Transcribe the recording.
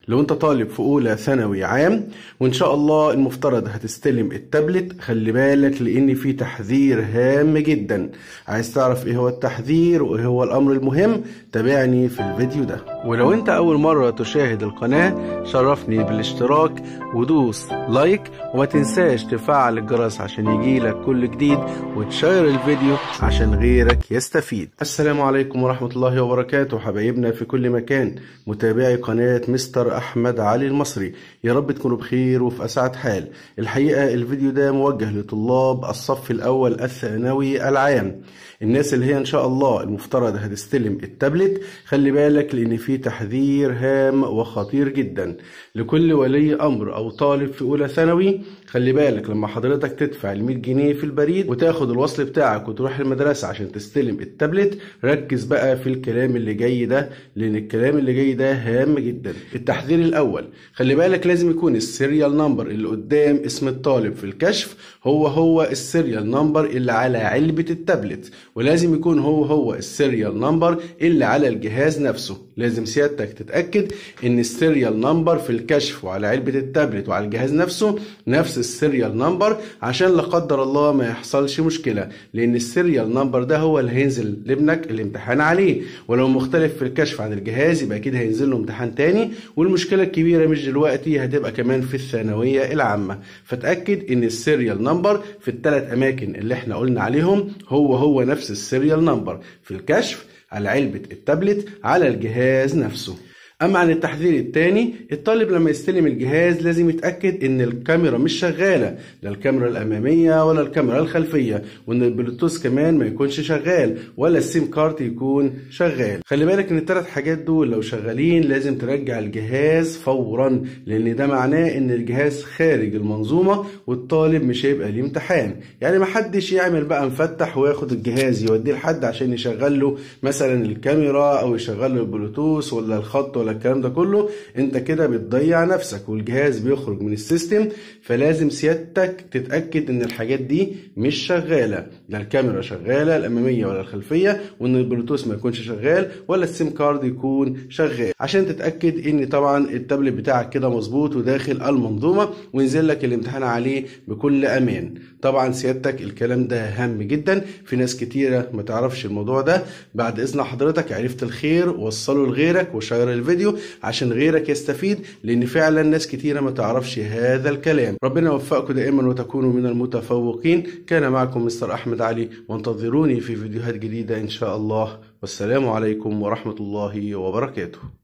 لو انت طالب في اولى ثانوي عام وان شاء الله المفترض هتستلم التابلت خلي بالك لان في تحذير هام جدا عايز تعرف ايه هو التحذير وايه هو الامر المهم تابعني في الفيديو ده ولو انت اول مرة تشاهد القناة شرفني بالاشتراك ودوس لايك وما تنساش تفعل الجرس عشان يجيلك كل جديد وتشير الفيديو عشان غيرك يستفيد السلام عليكم ورحمة الله وبركاته حبايبنا في كل مكان متابعي قناة مستر احمد علي المصري يا رب تكونوا بخير وفي اسعد حال الحقيقة الفيديو ده موجه لطلاب الصف الاول الثانوي العام الناس اللي هي ان شاء الله المفترض هتستلم التابلت خلي بالك لان في تحذير هام وخطير جدا لكل ولي امر او طالب في اولى ثانوي خلي بالك لما حضرتك تدفع ال 100 جنيه في البريد وتاخد الوصل بتاعك وتروح المدرسه عشان تستلم التابلت ركز بقى في الكلام اللي جاي ده لان الكلام اللي جاي ده هام جدا التحذير الاول خلي بالك لازم يكون السيريال نمبر اللي قدام اسم الطالب في الكشف هو هو السيريال نمبر اللي على علبه التابلت ولازم يكون هو هو السيريال نمبر اللي على الجهاز نفسه لازم سيادتك تتاكد ان السيريال نمبر في الكشف وعلى علبه التابلت وعلى الجهاز نفسه نفس السيريال نمبر عشان لا قدر الله ما يحصلش مشكله لان السيريال نمبر ده هو اللي هينزل لابنك الامتحان عليه ولو مختلف في الكشف عن الجهاز يبقى اكيد هينزل له امتحان تاني والمشكله الكبيره مش دلوقتي هتبقى كمان في الثانويه العامه فتاكد ان السيريال نمبر في الثلاث اماكن اللي احنا قلنا عليهم هو هو نفس السيريال نمبر في الكشف على علبه التابلت على الجهاز نفسه اما عن التحذير الثاني الطالب لما يستلم الجهاز لازم يتاكد ان الكاميرا مش شغاله لا الكاميرا الاماميه ولا الكاميرا الخلفيه وان البلوتوث كمان ما يكونش شغال ولا السيم كارت يكون شغال خلي بالك ان الثلاث حاجات دول لو شغالين لازم ترجع الجهاز فورا لان ده معناه ان الجهاز خارج المنظومه والطالب مش هيبقى ليه امتحان يعني ما حدش يعمل بقى مفتح وياخد الجهاز يوديه لحد عشان يشغل له مثلا الكاميرا او يشغل له البلوتوث ولا الخط ولا الكلام ده كله انت كده بتضيع نفسك والجهاز بيخرج من السيستم فلازم سيادتك تتاكد ان الحاجات دي مش شغاله لا الكاميرا شغاله الاماميه ولا الخلفيه وان البلوتوث ما يكونش شغال ولا السيم كارد يكون شغال عشان تتاكد ان طبعا التابلت بتاعك كده مظبوط وداخل المنظومه وينزل لك الامتحان عليه بكل امان طبعا سيادتك الكلام ده هام جدا في ناس كتيره ما تعرفش الموضوع ده بعد اذن حضرتك عرفت الخير وصله لغيرك وشير الفيديو عشان غيرك يستفيد لان فعلا ناس كتيره ما تعرفش هذا الكلام ربنا يوفقكم دائما وتكونوا من المتفوقين كان معكم مستر احمد علي وانتظروني في فيديوهات جديده ان شاء الله والسلام عليكم ورحمه الله وبركاته